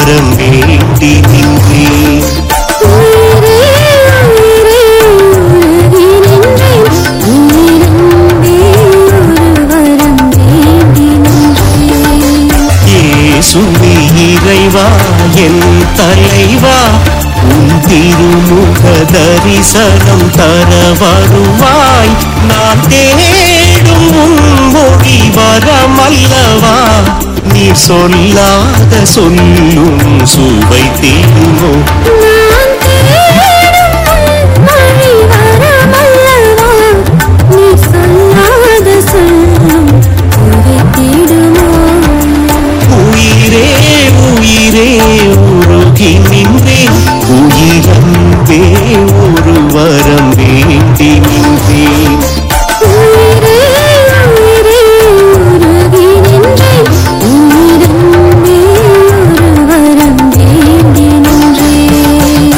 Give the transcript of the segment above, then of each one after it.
வரம் வேண்டி நின்றேன் உயிரே உயிரே உருகி நின்றேன் உயிரன்பே ஒரு வரம் வேண்டி நின்றேன் இயேசுவே இறைவா என் தலைவா உன் திருமுக தரிசனம் தர வருவாய் நான் தேடும் உன் மொழி வரமல்லவா நீ சொல்லாத சொல்லும் சுவை தீமோ நான் தேடும் உன் மொழி வரமல்லவா நீ சொல்லாத சொல்லும் உரை தேடுமோ உயிரே உயிரே உருகி நின்றேன் உயிரன்பே ஒரு வரம் வேண்டி நின்றேன் உயிரே உயிரே உருகி நின்றேன் உயிரன்பே ஒரு வரம் வேண்டி நின்றேன்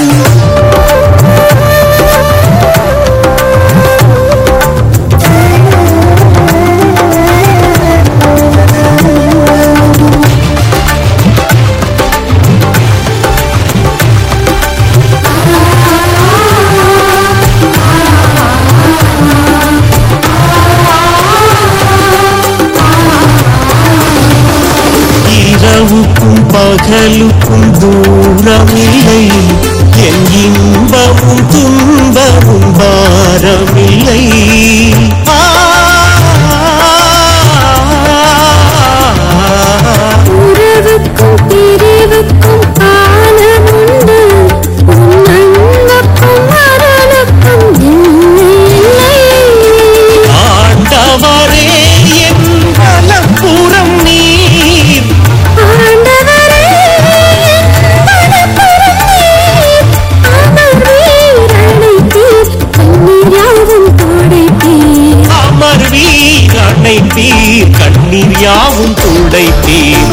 இரவுக்கும் பகலுக்கும் தூரமில்லை என் இன்பமும் துன்பமும் பாரமில்லை ஆ, உறவுக்கும் பிரிவுக்கும் காலமுண்டு உன் அன்புக்கும் மரணக்கும் இல்லை ஆண்டவரே என் வலப்புறம் நீர் ஆண்டவரே என் மனப்புறம் நீர் அமர் வீரனைத்தீர் கண்ணீர் யாவும் துடைத்தீர் அமர் வீரணை தீர் கண்ணீர் யாவும் துடைத்தீர்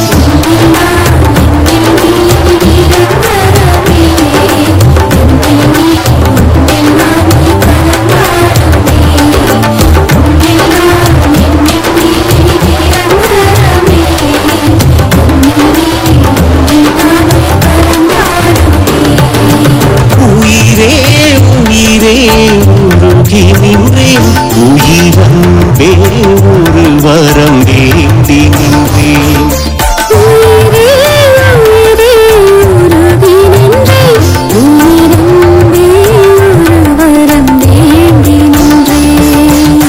உயிரே உயிரே உருகி நின்றேன் உயிரன்பே ஒரு வரம் வேண்டி நின்றேன் உயிரே உயிரே உருகி நின்றேன் உயிரன்பே ஒரு வரம் வேண்டி நின்றேன்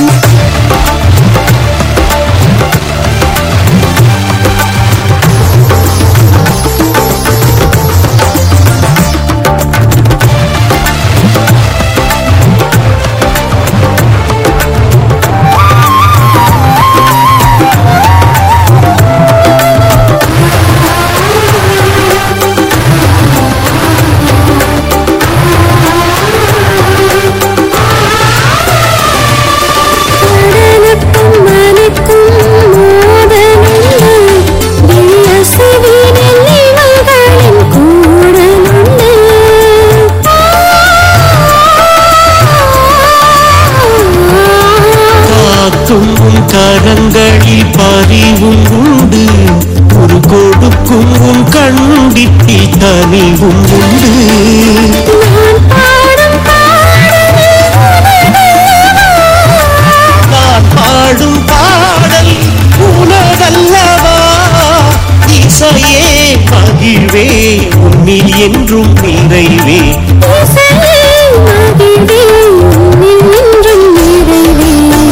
கடலுக்கும் மலைக்கும் மோதலுண்டு வெள்ளசிவினில் நிழல்களின் கூடலுண்டு காக்கும் உன் கரங்களில் பறிவும் உண்டு ஒரு கொடுக்கும் உன் கண்டிப்பில் தனிவும் உண்டு நான் பாடும் பாடலில் நான் பாடும் பாடல் உனதல்லவா இசையே மகிழ்வே உன்னில் என்றும் நிறைவே இசையே மகிழ்வே உன்னில் என்றும் நிறைவே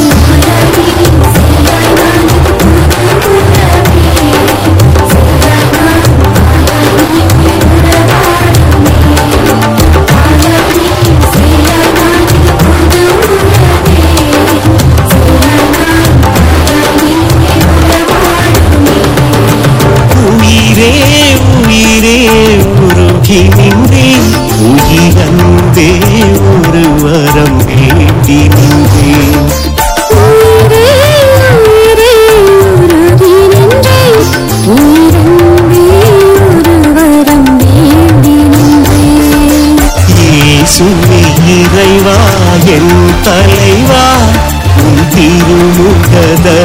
உயிரே உயிரே உருகி நின்றேன் உயிரன்பே ஒரு வரம் வேண்டி நின்றேன் உயிரே உயிரே உருகி நின்றேன் உயிரன்பே ஒரு வரம் வேண்டி நின்றேன் இயேசுவே இறைவா என் தலைவா உன் திருமுக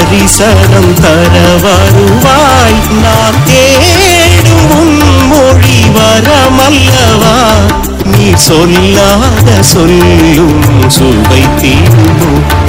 தரிசனம் தர வருவாய் நான் தேடும் உன் மொழி நீர் சொல்லாத சொல்லும் சுவை தீர்ந்தோம்